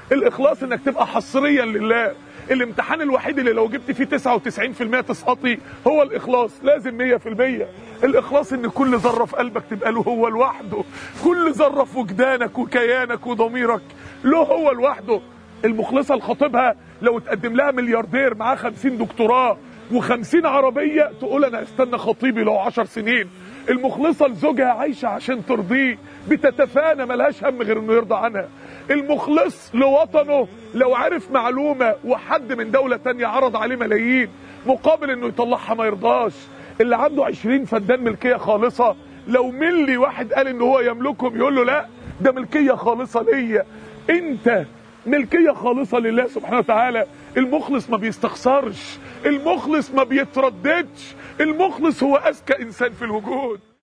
الاخلاص انك تبقى حصريا لله الامتحان الوحيد اللي لو جبت فيه 99% تسقطي هو الاخلاص لازم 100% الاخلاص ان كل ذره في قلبك تبقى له هو لوحده كل ذره في وجدانك وكيانك وضميرك له هو لوحده المخلصه لخطيبها لو تقدم لها ملياردير معاه 50 دكتوراه و50 عربيه تقول انا استنى خطيبي لو 10 سنين المخلصه لزوجها عايشه عشان ترضيه بتتفانى ملهاش هم غير انه يرضى عنها المخلص لوطنه لو عرف معلومه وحد من دوله تانية عرض عليه ملايين مقابل انه يطلعها ما يرضاش اللي عنده 20 فدان ملكيه خالصه لو ملي واحد قال ان هو يملكهم يقول له لا ده ملكيه خالصه ليا انت ملكيه خالصه لله سبحانه وتعالى المخلص ما بيستخسرش المخلص ما بيترددش المخلص هو اذكى انسان في الوجود